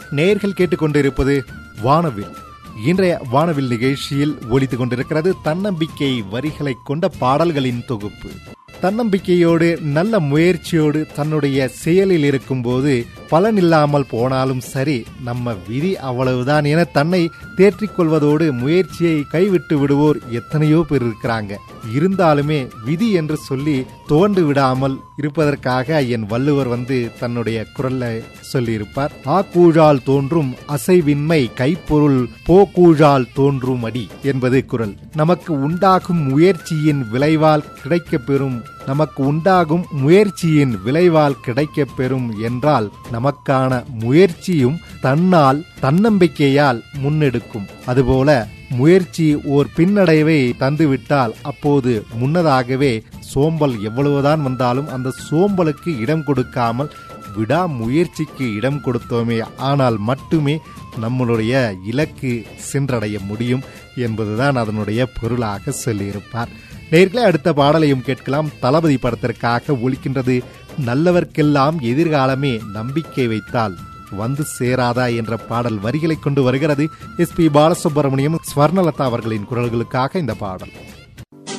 நேர்கள் கேட்டுக்கொண்டிருப்பது வானவில் இன்றைய வானவில் நிகழ்ச்சியில் ஒலித்துக் கொண்டிருக்கிறது தன்னம்பிக்கை வரிகளை கொண்ட பாடல்களின் தொகுப்பு தன்னம்பிக்கையோடு நல்ல முயற்சியோடு தன்னுடைய செயலில் இருக்கும்போது பலனில்லாமல் போனாலும் சரி நம்ம விதி அவ்வளவுதான் என தன்னை தேற்றிக் கொள்வதோடு முயற்சியை கைவிட்டு விடுவோர் எத்தனையோ பேர் இருக்கிறாங்க இருந்தாலுமே விதி என்று சொல்லி துவண்டு விடாமல் இருப்பதற்காக என் வள்ளுவர் வந்து தன்னுடைய குரல்ல சொல்லியிருப்பார் ஆ கூழால் தோன்றும் அசைவின்மை கைப்பொருள் போ கூழால் தோன்றும் அடி என்பது குரல் நமக்கு உண்டாகும் முயற்சியின் விளைவால் கிடைக்கப் பெறும் நமக்கு உண்டாகும் முயற்சியின் விளைவால் கிடைக்கப் பெறும் என்றால் நமக்கான முயற்சியும் தன்னால் தன்னம்பிக்கையால் முன்னெடுக்கும் அதுபோல முயற்சி ஓர் பின்னடைவை தந்துவிட்டால் அப்போது முன்னதாகவே சோம்பல் எவ்வளவுதான் வந்தாலும் அந்த சோம்பலுக்கு இடம் கொடுக்காமல் விடா முயற்சிக்கு இடம் கொடுத்தோமே ஆனால் மட்டுமே நம்மளுடைய இலக்கு சென்றடைய முடியும் என்பதுதான் அதனுடைய பொருளாக சொல்லியிருப்பார் நேர்களே அடுத்த பாடலையும் கேட்கலாம் தளபதி படத்திற்காக ஒலிக்கின்றது நல்லவர்க்கெல்லாம் எதிர்காலமே நம்பிக்கை வைத்தால் வந்து சேராதா என்ற பாடல் வரிகளை கொண்டு வருகிறது எஸ் பி பாலசுப்ரமணியம் ஸ்வர்ணலதா அவர்களின் குரல்களுக்காக இந்த பாடல்